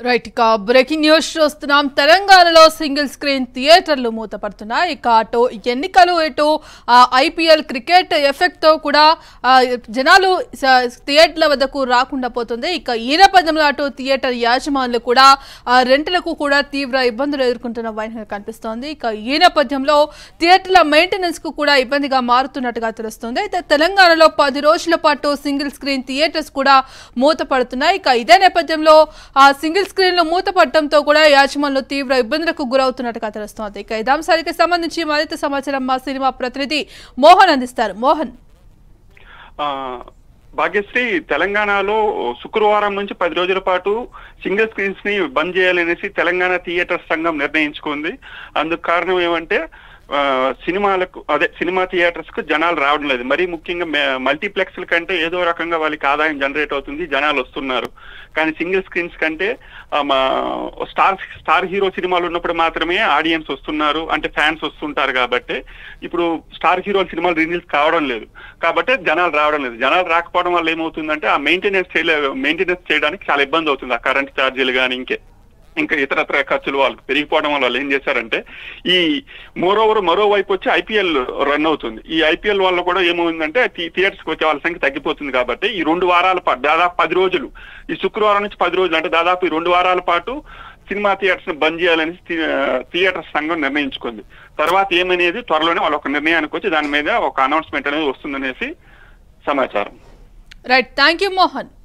right ఇక breaking news చూస్తున్నాం తెలంగాణలో సింగిల్ స్క్రీన్ థియేటర్లు మూతపడుతున్నాయి ఇక అటు ఎన్నికలు ఇటు ఐపీఎల్ క్రికెట్ ఎఫెక్ట్ తో కూడా ఆ, జనాలు స- థియేటర్ల వద్దకు రాకుండా పోతుంది ఇక ఈ నేపథ్యంలో అటు థియేటర్ యాజమానులు కూడా ఆ, రెంట్లకు కూడా తీవ్ర ఇబ్బందులు ఎదుర్కొంటున్న వైన కనిపిస్తోంది ఇక ఈ నేపథ్యంలో థియేటర్ల మెయింటెనెన్స్ కు కూడా ఇబ్బందిగా మారుతున్నట్టుగా తెలుస్తుంది అయితే తెలంగాణలో పది రోజుల పాటు సింగిల్ స్క్రీన్ థియేటర్స్ కూడా మూతపడుతున్నాయి ఇక ఇదే నేపథ్యంలో ఆ సింగిల్ స్క్రీన్ లో మూతపడటంతో కూడా యాజమాన్లు తీవ్ర ఇబ్బందులకు గురవుతున్నట్టుగా తెలుస్తోంది ఇక ఇదే అంశానికి సంబంధించి మరింత సమాచారం మా సినిమా ప్రతినిధి మోహన్ అందిస్తారు మోహన్ ఆ, భాగ్యశ్రీ తెలంగాణలో శుక్రవారం నుంచి పది రోజుల పాటు సింగిల్ స్క్రీన్స్ ని బంద్ చేయాలనేసి తెలంగాణ థియేటర్ సంఘం నిర్ణయించుకుంది అందుకు కారణం ఏమంటే ఆ, సినిమాలకు అదే సినిమా థియేటర్స్ కు జనాలు రావడం లేదు మరీ ముఖ్యంగా మల్టీప్లెక్స్ కంటే ఏదో రకంగా వాళ్ళకి ఆదాయం జనరేట్ అవుతుంది జనాలు వస్తున్నారు కానీ సింగిల్ స్క్రీన్స్ కంటే ఆ, మా స్టార్ స్టార్ హీరో సినిమాలు ఉన్నప్పుడు మాత్రమే ఆడియన్స్ వస్తున్నారు అంటే ఫ్యాన్స్ వస్తుంటారు కాబట్టి ఇప్పుడు స్టార్ హీరో సినిమాలు రిలీజ్ కావడం లేదు కాబట్టి జనాలు రావడం లేదు జనాలు రాకపోవడం వల్ల ఏమవుతుందంటే ఆ మెయింటెనెన్స్ చేయలే మెయింటెనెన్స్ చేయడానికి చాలా ఇబ్బంది అవుతుంది ఆ కరెంట్ ఛార్జీలు కానీ ఇంకే ఇంకా ఇతరత్ర ఖర్చులు వాళ్ళకి పెరిగిపోవడం వల్ల వాళ్ళు ఏం చేశారంటే ఈ మోరోవర్ మరోవైపు వచ్చి ఐపీఎల్ రన్ అవుతుంది ఈ ఐపీఎల్ వల్ల కూడా ఏమైందంటే థియేటర్స్కి వచ్చే వాళ్ళ సంఖ్య తగ్గిపోతుంది కాబట్టి ఈ రెండు వారాల పాటు దాదాపు పది రోజులు ఈ శుక్రవారం నుంచి పది రోజులు అంటే దాదాపు ఈ రెండు వారాల పాటు సినిమా థియేటర్స్ ని బంద్ చేయాలని థియేటర్ సంఘం నిర్ణయించుకుంది తర్వాత ఏమనేది త్వరలోనే వాళ్ళు ఒక నిర్ణయానికి వచ్చి దాని మీద ఒక అనౌన్స్మెంట్ అనేది వస్తుందనేసి సమాచారం రైట్ థ్యాంక్ యూ మోహన్